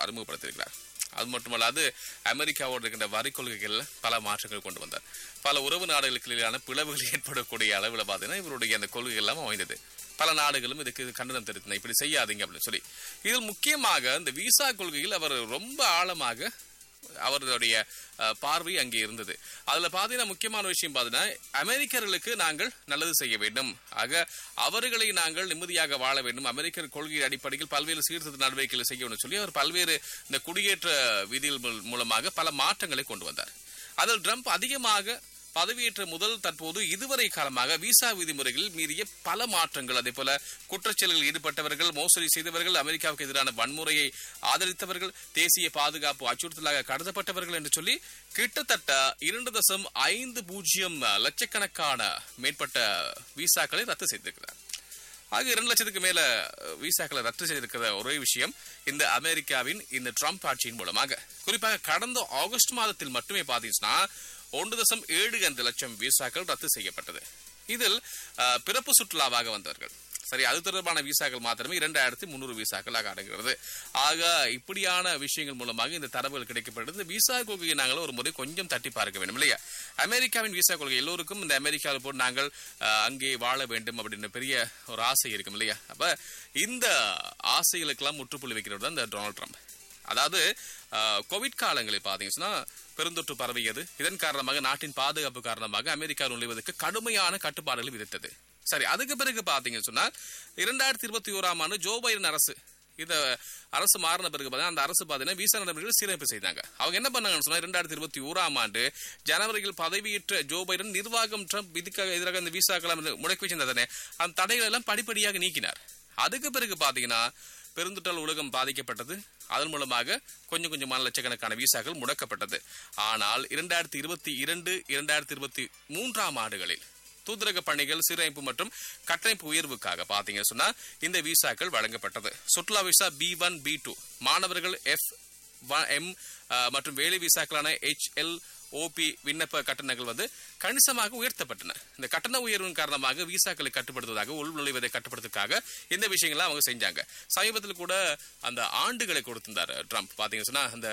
அறிமுகப்படுத்தியிருக்கிறார் அது மட்டுமல்லாது அமெரிக்காவோடு இருக்கின்ற வரி கொள்கைகளில் பல மாற்றங்கள் கொண்டு வந்தார் பல உறவு நாடுகளுக்கு இடையிலான பிளவுகள் ஏற்படக்கூடிய அளவில் பார்த்தீங்கன்னா இவருடைய அந்த கொள்கை எல்லாம் அமைந்தது பல நாடுகளும் இதுக்கு கண்டனம் தெரிவித்தன இப்படி செய்யாதீங்க அப்படின்னு சொல்லி இதில் முக்கியமாக இந்த விசா கொள்கையில் அவர் ரொம்ப ஆழமாக அவர்களுடைய அஹ், பார்வை அங்கே இருந்தது அதுல பாத்தீங்கன்னா முக்கியமான விஷயம் பாத்தீங்கன்னா அமெரிக்கர்களுக்கு நாங்கள் நல்லது செய்ய வேண்டும் ஆக அவர்களை நாங்கள் நிம்மதியாக வாழ வேண்டும் அமெரிக்கர் கொள்கை அடிப்படையில் பல்வேறு சீர்திருத்த நடவடிக்கைகளை செய்ய வேண்டும் சொல்லி அவர் பல்வேறு இந்த குடியேற்ற விதிகள் மூல- மூலமாக பல மாற்றங்களை கொண்டு வந்தார் அதில் ட்ரம்ப் அதிகமாக பதவியேற்ற முதல் தற்போது இதுவரை காலமாக விசா விதிமுறைகளில் மீறிய பல மாற்றங்கள் அதே போல குற்றச்செயல்களில் ஈடுபட்டவர்கள் மோசடி செய்தவர்கள் அமெரிக்காவுக்கு எதிரான வன்முறையை ஆதரித்தவர்கள் தேசிய பாதுகாப்பு அச்சுறுத்தலாக கருதப்பட்டவர்கள் என்று சொல்லி கிட்டத்தட்ட இரண்டு தசம் ஐந்து பூஜ்ஜியம் லட்சக்கணக்கான மேற்பட்ட விசாக்களை ரத்து செய்திருக்கிறார் ஆக இரண்டு லட்சத்துக்கு மேல அஹ், விசாக்களை ரத்து செய்திருக்கிற ஒரே விஷயம் இந்த அமெரிக்காவின் இந்த ட்ரம்ப் ஆட்சியின் மூலமாக குறிப்பாக கடந்த ஆகஸ்ட் மாதத்தில் மட்டுமே பாத்தீங்கன்னா ஒன்று தசம் ஏழு ஐந்து லட்சம் விசாக்கள் ரத்து செய்யப்பட்டது இதில் அஹ், பிறப்பு சுற்றுலாவாக வந்தவர்கள் சரி அது தொடர்பான விசாக்கள் மாத்திரமே இரண்டாயிரத்தி முன்னூறு விசாக்களாக அடங்குகிறது ஆக இப்படியான விஷயங்கள் மூலமாக இந்த தரவுகள் கிடைக்கப்பட்டது இந்த விசா கொள்கையை நாங்கள் ஒரு முறை கொஞ்சம் தட்டி பார்க்க வேண்டும் இல்லையா அமெரிக்காவின் விசா கொள்கை எல்லோருக்கும் இந்த அமெரிக்காவில் போட்டு நாங்கள் அஹ், அங்கே வாழ வேண்டும் அப்படின்ற பெரிய ஒரு ஆசை இருக்கும் இல்லையா அப்ப இந்த ஆசைகளுக்கெல்லாம் முற்றுப்புள்ளி வைக்கிறவர் தான் இந்த டொனால்ட் ட்ரம்ப் அதாவது அஹ், கோவிட் காலங்களில் பார்த்தீங்கன்னா பெருந்தொற்று பரவியது இதன் காரணமாக நாட்டின் பாதுகாப்பு காரணமாக அமெரிக்கா நுழைவதற்கு கடுமையான கட்டுப்பாடுகள் விதித்தது சரி அதுக்கு பிறகு பாத்தீங்கன்னு சொன்னா இரண்டாயிரத்தி இருபத்தி ஓராம் ஆண்டு ஜோ பைடன் அரசு இந்த அரசு மாறின பிறகு பார்த்தீங்கன்னா அந்த அரசு பார்த்தீங்கன்னா விசா நடைமுறைகள் சீரமைப்பு செய்தாங்க அவங்க என்ன பண்ணாங்கன்னு சொன்னா இரண்டாயிரத்தி இருபத்தி ஓராம் ஆண்டு ஜனவரியில் பதவியேற்ற ஜோ பைடன் நிர்வாகம் ட்ரம்ப் இதுக்காக எதிராக இந்த விசாக்களை வந்து முடக்கி வச்சிருந்ததானே அந்த தடைகள் எல்லாம் படிப்படியாக நீக்கினார் அதுக்கு பிறகு பாத்தீங்கன்னா பெருந்தொற்றல் உலகம் பாதிக்கப்பட்டது அதன் மூலமாக கொஞ்சம் கொஞ்சமான லட்சக்கணக்கான விசாக்கள் முடக்கப்பட்டது ஆனால் இரண்டாயிரத்தி இருபத்தி இரண்டு இரண்டாயிரத்தி இருபத்தி மூன்றாம் ஆண்டுகளில் தூதரக பணிகள் சீரமைப்பு மற்றும் கட்டமைப்பு உயர்வுக்காக பாத்தீங்க சொன்னா இந்த விசாக்கள் வழங்கப்பட்டது சுற்றுலா visa B one B two மாணவர்கள் எஃப் எம் மற்றும் வேலை விசாக்களான எச் எல் ஓபி விண்ணப்ப கட்டணங்கள் வந்து கணிசமாக உயர்த்தப்பட்டன இந்த கட்டண உயர்வின் காரணமாக விசாக்களை கட்டுப்படுத்துவதாக உள் நுழைவதை கட்டுப்படுத்துவதற்காக இந்த விஷயங்களை அவங்க செஞ்சாங்க சமீபத்தில் கூட அந்த ஆண்டுகளை கொடுத்திருந்தார் ட்ரம்ப் பாத்தீங்கன்னா சொன்னா அந்த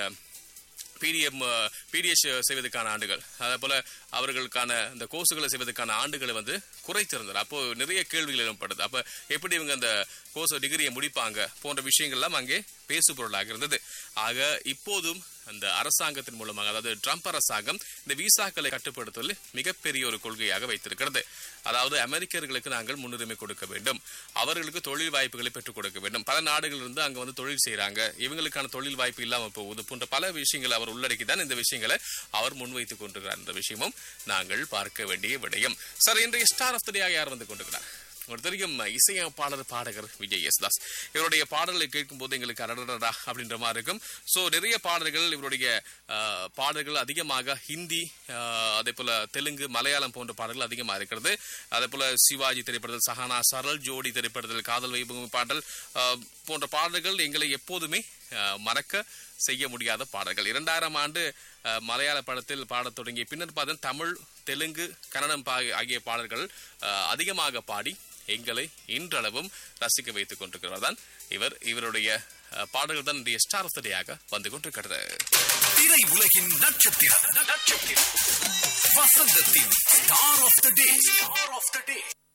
பிடிஎம் பிடிஎஸ் செய்வதற்கான ஆண்டுகள் அதே போல அவர்களுக்கான இந்த கோர்ஸுகளை செய்வதற்கான ஆண்டுகளை வந்து குறைத்திருந்தார் அப்போ நிறைய கேள்விகள் எழுப்பப்படுது அப்ப எப்படி இவங்க அந்த கோர்ஸ் டிகிரியை முடிப்பாங்க போன்ற விஷயங்கள்லாம் அங்கே பேசு பொருளாக இருந்தது ஆக இப்போதும் அந்த அரசாங்கத்தின் மூலமாக அதாவது ட்ரம்ப் அரசாங்கம் இந்த விசாக்களை கட்டுப்படுத்துவதில் மிகப்பெரிய ஒரு கொள்கையாக வைத்திருக்கிறது அதாவது அமெரிக்கர்களுக்கு நாங்கள் முன்னுரிமை கொடுக்க வேண்டும் அவர்களுக்கு தொழில் வாய்ப்புகளை பெற்றுக் கொடுக்க வேண்டும் பல நாடுகள் இருந்து அங்க வந்து தொழில் செய்றாங்க இவங்களுக்கான தொழில் வாய்ப்பு இல்லாம போகுது போன்ற பல விஷயங்களை அவர் உள்ளடக்கி தான் இந்த விஷயங்களை அவர் முன்வைத்துக் கொண்டிருக்கிறார் என்ற விஷயமும் நாங்கள் பார்க்க வேண்டிய விடயம் சார் இன்றைய ஸ்டார் ஆஃப் த டே யார் வந்து கொண்டிருக்கிறார் உங்களுக்கு தெரியும் இசையமைப்பாளர் பாடகர் விஜய் எஸ் தாஸ் இவருடைய பாடல்களை கேட்கும் போது எங்களுக்கு அடடடா அப்படின்ற மாதிரி இருக்கும் ஸோ நிறைய பாடல்கள் இவருடைய ஆஹ், பாடல்கள் அதிகமாக ஹிந்தி ஆஹ், அதே போல தெலுங்கு மலையாளம் போன்ற பாடல்கள் அதிகமாக இருக்கிறது அதே போல சிவாஜி திரைப்படத்தில் சஹானா சரள் ஜோடி திரைப்படத்தில் காதல் வைபவம் பாடல் ஆஹ், போன்ற பாடல்கள் எங்களை எப்போதுமே ஆஹ், மறக்க செய்ய முடியாத பாடல்கள் இரண்டாயிரம் ஆண்டு ஆஹ், மலையாள படத்தில் பாடத் தொடங்கிய பின்னர் பார்த்தா தமிழ் தெலுங்கு கன்னடம் பா- ஆகிய பாடல்கள் ஆஹ், அதிகமாக பாடி எங்களை இன்றளவும் ரசிக்க வைத்துக் கொண்டிருக்கிறவர் தான் இவர் இவருடைய அஹ், பாடல்கள் தான் இன்றைய ஸ்டார் ஆஃப் த டேயாக வந்து கொண்டிருக்கிறது திரை உலகின் நட்சத்திரம் நட்சத்திரம் வசந்தத்தின் star of the day star of the day